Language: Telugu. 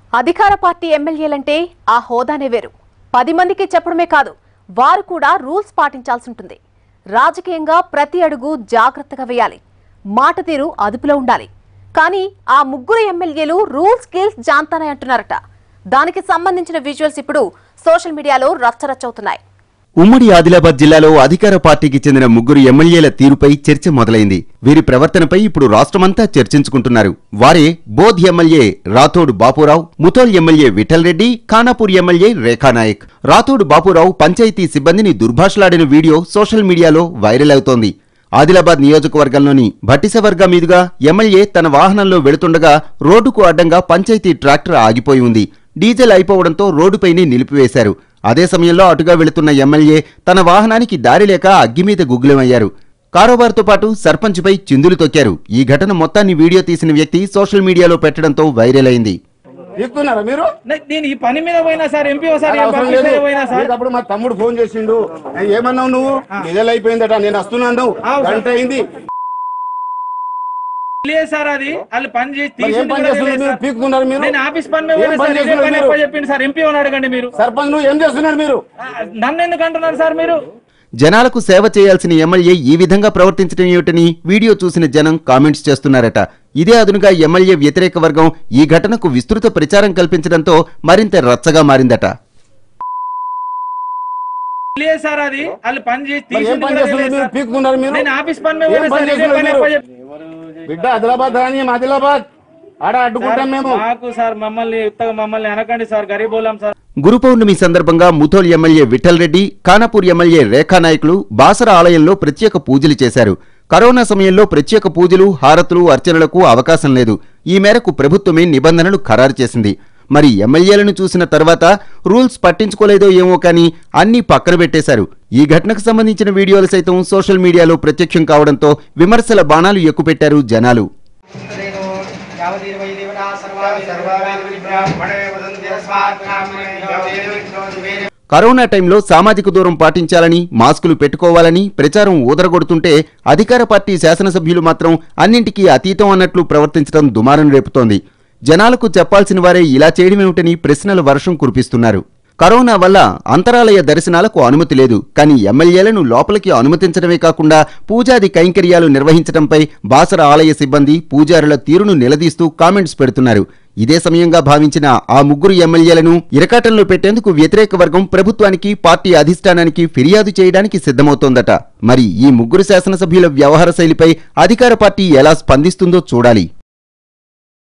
అధికార పార్టీ ఎమ్మెల్యేలంటే ఆ హోదానే వేరు పది మందికి చెప్పడమే కాదు వారు కూడా రూల్స్ పాటించాల్సి ఉంటుంది రాజకీయంగా ప్రతి అడుగు జాగ్రత్తగా వేయాలి మాట తీరు అదుపులో ఉండాలి కానీ ఆ ముగ్గురు ఎమ్మెల్యేలు రూల్స్ స్కిల్స్ జాంతానే అంటున్నారట దానికి సంబంధించిన విజువల్స్ ఇప్పుడు సోషల్ మీడియాలో రచ్చరచ్చవుతున్నాయి ఉమ్మడి ఆదిలాబాద్ జిల్లాలో అధికార పార్టీకి చెందిన ముగ్గురు ఎమ్మెల్యేల తీరుపై చర్చ మొదలైంది వీరి ప్రవర్తనపై ఇప్పుడు రాష్ట్రమంతా చర్చించుకుంటున్నారు వారే Boath MLA Rathod Bapurao Mudhole MLA Vittal Reddy Khanapur MLA Rekha Nayak Rathod Bapurao పంచాయతీ సిబ్బందిని దుర్భాషలాడిన వీడియో సోషల్ మీడియాలో వైరల్ అవుతోంది ఆదిలాబాద్ నియోజకవర్గంలోని భట్టిసవర్గ మీదుగా ఎమ్మెల్యే తన వాహనంలో వెళుతుండగా రోడ్డుకు అడ్డంగా పంచాయతీ ట్రాక్టర్ ఆగిపోయి ఉంది డీజిల్ అయిపోవడంతో రోడ్డుపైనే నిలిపివేశారు అదే సమయంలో అటుగా వెళుతున్న ఎమ్మెల్యే తన వాహనానికి దారి లేక అగ్గి మీద గుగ్గులమయ్యారు కారోబార్తో పాటు సర్పంచ్పై చిందులు తొక్కారు ఈ ఘటన మొత్తాన్ని వీడియో తీసిన వ్యక్తి సోషల్ మీడియాలో పెట్టడంతో వైరల్ అయింది తీస్తున్నారా మీరు నే- నేను ఈ పని మీద పోయినా సార్ ఎంపీ సార్ నాకు ఏం అవసరం పని లేదు మీద పోయినా సార్ నీకు అప్పుడు మా తమ్ముడు ఫోన్ చేసిండు నేను ఏమన్నావు నువ్వు డీజిల్ అయిపోయిందట నేను వస్తున్నాను ఆ, గంట అయింది లేదు సార్ అది వాళ్ళు పని చేసి మరి ఏం తీసింది పని కూడా చేస్తున్నారు తెలియదు మీరు సార్. పీక్కున్నారు మీరు నేను ఆఫీస్ పని మీద ఏం పోయినా పని సార్ ఇదే చేస్తున్నారు పని మీరు? ఎక్కువ చెప్పింది సార్ ఎంపీ అని అడగండి మీరు సర్పంచ్ నువ్వు ఏం చేస్తున్నారు మీరు ఆ, నన్ను ఎందుకు అంటున్నారు సార్ మీరు జనాలకు సేవ చేయాల్సిన ఎమ్మెల్యే ఈ విధంగా ప్రవర్తించడం ఏమిటని వీడియో చూసిన జనం కామెంట్స్ చేస్తున్నారట ఇదే అదునుగా ఎమ్మెల్యే వ్యతిరేక వర్గం ఈ ఘటనకు విస్తృత ప్రచారం కల్పించడంతో మరింత రచ్చగా మారిందట లేదు సార్ అది వాళ్ళు పని చేసి మరి ఏం తీసింది పని కూడా చేస్తున్నారు తెలియదు మీరు సార్. పీక్కున్నారు మీరు నేను ఆఫీస్ పని మీద ఏం పోయినా పని సార్ ఇదే చేస్తున్నారు పని మీరు? ఎక్కువ చెప్పింది బిడ్డ ఆదిలాబాద్ రాని ఆదిలాబాద్ ఆడ అడ్డుకుంటాం మేము మాకు సార్ మమ్మల్ని ఉత్తగా మమ్మల్ని అనకండి సార్ గరీబోలాం సార్ గురు పౌర్ణమి సందర్భంగా ముథోల్ ఎమ్మెల్యే విఠల్ రెడ్డి ఖానాపూర్ ఎమ్మెల్యే రేఖా నాయకులు బాసర ఆలయంలో ప్రత్యేక పూజలు చేశారు కరోనా సమయంలో ప్రత్యేక పూజలు హారతులు అర్చనలకు అవకాశం లేదు ఈ మేరకు ప్రభుత్వమే నిబంధనలు ఖరారు చేసింది మరి ఎమ్మెల్యేలను చూసిన తర్వాత రూల్స్ పట్టించుకోలేదో ఏమో కానీ అన్నీ పక్కన పెట్టేశారు ఈ ఘటనకు సంబంధించిన వీడియోలు సైతం సోషల్ మీడియాలో ప్రత్యక్షం కావడంతో విమర్శల బాణాలు ఎక్కుపెట్టారు జనాలు రేణు యావదేవై దేవతా సర్వావేద బ్రాహ్మణే వదంతి తస్మాత్ బ్రాహ్మణే కరోనా టైంలో సామాజిక దూరం పాటించాలని మాస్కులు పెట్టుకోవాలని ప్రచారం ఊదరగొడుతుంటే అధికార పార్టీ శాసనసభ్యులు మాత్రం అన్నింటికీ అతీతం అన్నట్లు ప్రవర్తించడం దుమారం రేపుతోంది జనాలకు చెప్పాల్సిన వారే ఇలా చేయడమేమిటని ప్రశ్నల వర్షం కురిపిస్తున్నారు కరోనా వల్ల అంతరాలయ దర్శనాలకు అనుమతి లేదు కానీ ఎమ్మెల్యేలను లోపలికి అనుమతించడమే కాకుండా పూజాది కైంకర్యాలు నిర్వహించడంపై బాసర ఆలయ సిబ్బంది పూజారుల తీరును నిలదీస్తూ కామెంట్స్ పెడుతున్నారు ఇదే సమయంగా భావించిన ఆ ముగ్గురు ఎమ్మెల్యేలను ఇరకాటంలో పెట్టేందుకు వ్యతిరేక వర్గం ప్రభుత్వానికి పార్టీ అధిష్టానానికి ఫిర్యాదు చేయడానికి సిద్ధమవుతోందట మరి ఈ ముగ్గురు శాసనసభ్యుల వ్యవహార శైలిపై అధికార పార్టీ ఎలా స్పందిస్తుందో చూడాలి